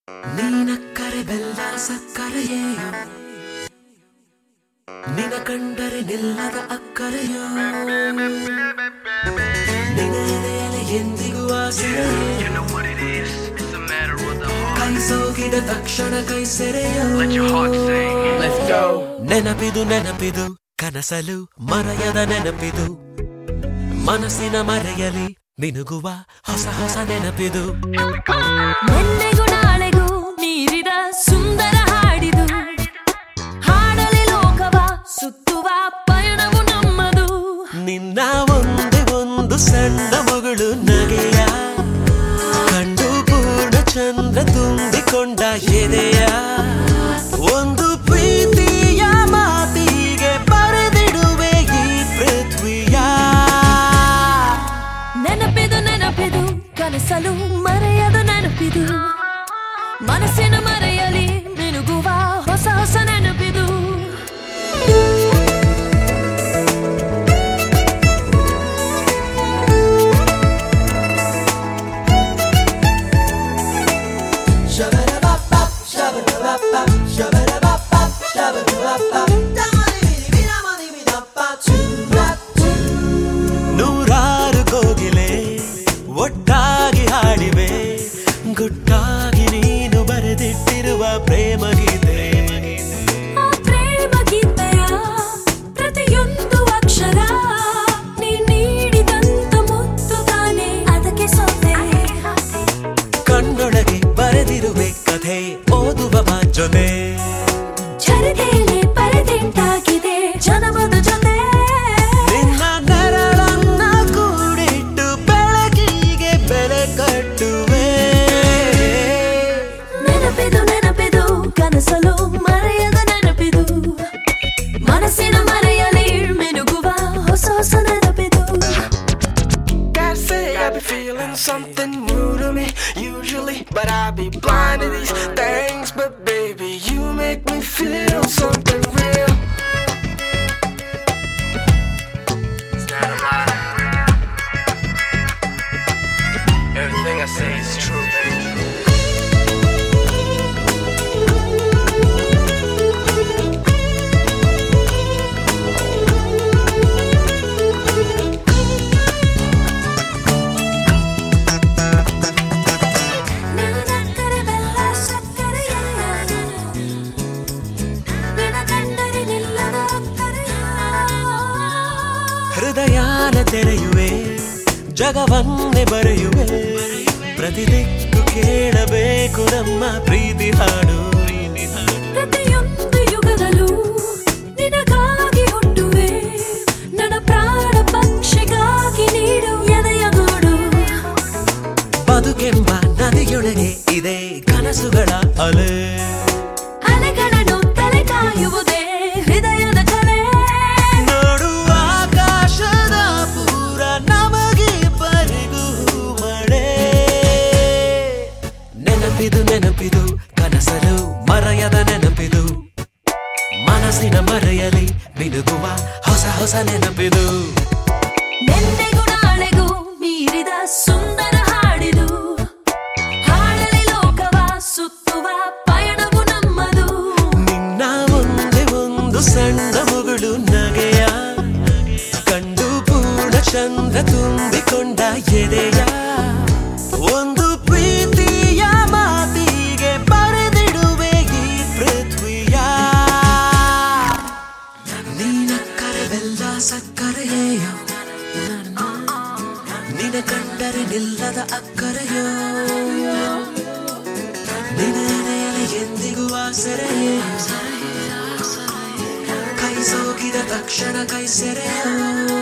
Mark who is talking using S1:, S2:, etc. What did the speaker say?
S1: ನೀನಕ್ಕರೆ ಬೆಲ್ಲ ಸಕ್ಕರೆಯೇಯೋ ನಿನ ಕಂಡರೆ ನಿಲ್ಲದ ಅಕ್ಕರೆಯೋ ನಿನ ಎದೆಯಲ್ಲಿ ಎಂದಿಗೂ ಆಸೆಯೇ
S2: You know what it is. It's a matter of the heart.
S1: ಕೈ ಸೋಗಿದ ತಕ್ಷಣ ಕೈ ಸೆರೆಯೋ
S2: Let your heart sing. Let's go.
S1: ನೆನಪಿದು ನೆನಪಿದು ಕನಸಲು ಮರೆಯದ ನೆನಪಿದು ಮನಸ್ಸಿನ ಮರೆಯಲಿ ನಿನುಗುವ ಹೊಸ ಹೊಸ ನೆನಪಿದು
S3: ನಿನ್ನೆಗೂ ನಾಳೆಗೂ ಮೀರಿದ ಸುಂದರ ಹಾಡಿದು ಹಾಡಲಿ ಲೋಕವ ಸುತ್ತುವ ಪಯಣವು ನಮ್ಮದು
S1: ನಿನ್ನ ಒಂದೇ ಒಂದು ಸಣ್ಣ ಮಗಳು ನಗೆಯ ಕಂಡು ಪೂರ್ಣ ಚಂದ್ರ ತುಂಬಿಕೊಂಡ ಎದೆಯ ಒಂದು ಪ್ರೀತಿಯ ಮಾತಿಗೆ ಬರೆದಿಡುವೆ ಈ ಪೃಥ್ವಿಯ
S3: ನೆನಪಿದು ನೆನಪಿದು ಕನಸಲು ಮರೆಯದ ನೆನಪಿದು ಮನಸ್ಸಿನ ಮರೆಯಲಿ ಮಿನುಗುವ ಹೊಸ ಹೊಸ ನೆನಪಿದು
S1: ನೂರಾರು ಕೋಗಿಲೆ ಒಟ್ಟಾಗಿ ಹಾಡಿವೆ ಗುಟ್ಟಾಗಿ ನೀನು ಬರೆದಿಟ್ಟಿರುವ ಪ್ರೇಮ ಗೀತೆ
S3: ಆ ಪ್ರೇಮ ಗೀತೆಯ ಪ್ರತಿಯೊಂದು ಅಕ್ಷರ ನೀ ನೀಡಿದಂತ ಮುತ್ತು ತಾನೆ ಅದಕ್ಕೆ ಸೋತೆ
S1: ಕಣ್ಣೊಳಗೆ ಬರೆದಿರುವೆ ಕಥೆ ಓದುವ ಬಾ ಜೊತೆ
S3: ಚರಿತೆಯಲ್ಲಿ ಬರೆದಿಂಟಾಗಿದೆ ಜನಮದ ಜೊತೆ
S1: ನಿನ್ನ ನೆರಳನ್ನ ಕೂಡಿಟ್ಟು ಬೆಳಕಿಗೆ ಬೆಲೆ ಕಟ್ಟುವೆ
S3: ನೆನಪಿದು ನೆನಪಿದು ಕನಸಲು ಮರೆಯದ ನೆನಪಿದು ಮನಸ್ಸಿನ ಮರೆಯಲಿ ಮಿನುಗುವ ಹೊಸ ಹೊಸ ನೆನಪಿದು
S2: Gotta say, I be feeling something new to me, usually. But I be blind to these things. But baby, you make me feel something real. It's not a lie. Everything I say is true, baby.
S3: ನಿನದಕ್ಕರೆ ಬೆಲ್ಲ ಸಕ್ಕರೆಯ ನಿನ ಕಂಡರೆ ನಿಲ್ಲದ ಅಕ್ಕರೆಯ
S1: ಹೃದಯಾನ ತೆರೆಯುವೆ ಜಗವನ್ನೇ ಬರೆಯುವೆ ಪ್ರತಿ ದಿಕ್ಕು ಕೇಳಬೇಕು ನಮ್ಮ ಪ್ರೀತಿ ಹಾಡು
S3: ಪ್ರತಿಯೊಂದು ಯುಗದಲ್ಲೂ ನಿನಗಾಗಿ ಹುಟ್ಟುವೆ ನನ್ನ ಪ್ರಾಣ ಪಕ್ಷಿಗಾಗಿ ನೀಡು ಎದೆಯ ಗೂಡು
S1: ಬದುಕೆಂಬ ನದಿಯೊಳಗೆ ಇದೆ ಕನಸುಗಳ ಅಲೆ
S3: ಅಲೆಗಳನ್ನು ತಲೆ ಕಾಯುವುದೇ ಹೃದಯದ ಕಲೆ
S1: ನೋಡು ಆಕಾಶದ ಪೂರ ನಮಗೆ ಬರಿಗೂ ಮಳೆ ನೆನಪಿದು ನೆನಪಿದು ಕನಸಲು ಮರೆಯದ ನೆನಪಿದು ಮನಸ್ಸಿನ ಮರೆಯಲಿ ಬಿಡುಗುವ ಹೊಸ ಹೊಸ ನೆನಪಿದು
S3: ನಿನ್ನೆಗೂ ನಾಳೆಗೂ ಮೀರಿದ ಸುಂದರ ಹಾಡಿದು ಹಾಡಲಿ ಲೋಕವ ಸುತ್ತುವ ಪಯಣವು ನಮ್ಮದು
S1: ನಿನ್ನ ಒಂದೇ ಒಂದು ಸಣ್ಣ ಮಗಳು ನಗೆಯ ಕಂಡು ಪೂರ್ಣ ಚಂದ್ರ ತುಂಬಿಕೊಂಡ ಎದೆಯ ಒಂದು ಪ್ರೀತಿಯ ಮಾತಿಗೆ ಬರೆದಿಡುವೆ ಈ ಪೃಥ್ವಿಯ ನೀನಕ್ಕರೆ ಬೆಲ್ಲ ಸಕ್ಕರೆಯೇಯೋ ನಿನ ಕಂಡರೆ ನಿಲ್ಲದ ಅಕ್ಕರೆಯೋ ನಿನ ಎದೆಯಲ್ಲಿ ಎಂದಿಗೂ ಆಸರೆಯೇ ಕೈ ಸೋಕಿದ ತಕ್ಷಣ ಕೈ ಸೆರೆಯೋ